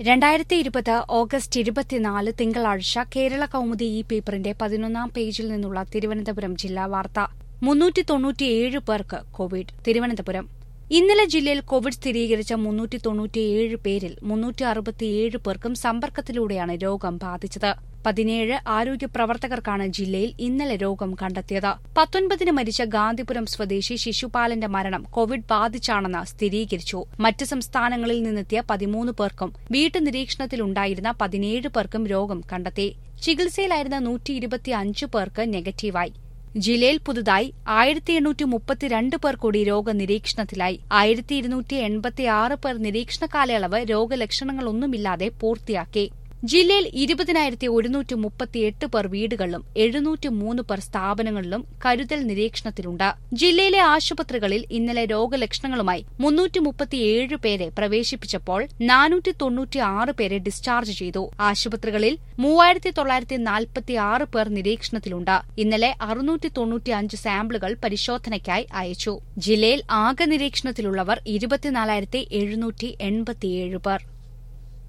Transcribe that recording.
രണ്ടായിരത്തി ഇരുപത് ഓഗസ്റ്റ് ഇരുപത്തിനാല് തിങ്കളാഴ്ച കേരള കൌമുദി ഈ പേപ്പറിന്റെ പതിനൊന്നാം പേജിൽ നിന്നുള്ള തിരുവനന്തപുരം ജില്ലാ വാർത്ത മുന്നൂറ്റി തൊണ്ണൂറ്റിയേഴ് പേർക്ക് കോവിഡ് തിരുവനന്തപുരം ഇന്നലെ ജില്ലയിൽ കോവിഡ് സ്ഥിരീകരിച്ച മുന്നൂറ്റി തൊണ്ണൂറ്റിയേഴ് പേരിൽ മുന്നൂറ്റി അറുപത്തിയേഴ് പേർക്കും സമ്പർക്കത്തിലൂടെയാണ് രോഗം ബാധിച്ചത് പതിനേഴ് ആരോഗ്യ പ്രവർത്തകർക്കാണ് ജില്ലയിൽ ഇന്നലെ രോഗം കണ്ടെത്തിയത് പത്തൊൻപതിന് മരിച്ച ഗാന്ധിപുരം സ്വദേശി ശിശുപാലന്റെ മരണം കോവിഡ് ബാധിച്ചാണെന്ന് സ്ഥിരീകരിച്ചു മറ്റ് സംസ്ഥാനങ്ങളിൽ നിന്നെത്തിയ പതിമൂന്ന് പേർക്കും വീട്ടുനിരീക്ഷണത്തിലുണ്ടായിരുന്ന പതിനേഴ് പേർക്കും രോഗം കണ്ടെത്തി ചികിത്സയിലായിരുന്ന നൂറ്റി ഇരുപത്തിയഞ്ച് പേർക്ക് നെഗറ്റീവായി ജില്ലയിൽ പുതുതായി ആയിരത്തി എണ്ണൂറ്റി മുപ്പത്തിരണ്ട് പേർ കൂടി രോഗനിരീക്ഷണത്തിലായി ആയിരത്തി ഇരുന്നൂറ്റി എൺപത്തിയാറ് പേർ നിരീക്ഷണ കാലയളവ് രോഗലക്ഷണങ്ങളൊന്നുമില്ലാതെ പൂർത്തിയാക്കി ജില്ലയിൽ ഇരുപതിനായിരത്തി ഒരുന്നൂറ്റി മുപ്പത്തിയെട്ട് പേർ വീടുകളിലും എഴുന്നൂറ്റി മൂന്ന് പേർ സ്ഥാപനങ്ങളിലും കരുതൽ നിരീക്ഷണത്തിലുണ്ട് ജില്ലയിലെ ആശുപത്രികളിൽ ഇന്നലെ രോഗലക്ഷണങ്ങളുമായി മുന്നൂറ്റി മുപ്പത്തിയേഴ് പേരെ പ്രവേശിപ്പിച്ചപ്പോൾ നാനൂറ്റി തൊണ്ണൂറ്റിയാറ് പേരെ ഡിസ്ചാർജ് ചെയ്തു ആശുപത്രികളിൽ മൂവായിരത്തി തൊള്ളായിരത്തി നാൽപ്പത്തിയാറ് പേർ നിരീക്ഷണത്തിലുണ്ട് ഇന്നലെ അറുന്നൂറ്റി തൊണ്ണൂറ്റിയഞ്ച് സാമ്പിളുകൾ പരിശോധനയ്ക്കായി അയച്ചു ജില്ലയിൽ ആകെ നിരീക്ഷണത്തിലുള്ളവർ ഇരുപത്തിനാലായിരത്തി എഴുന്നൂറ്റി എൺപത്തിയേഴ് പേർ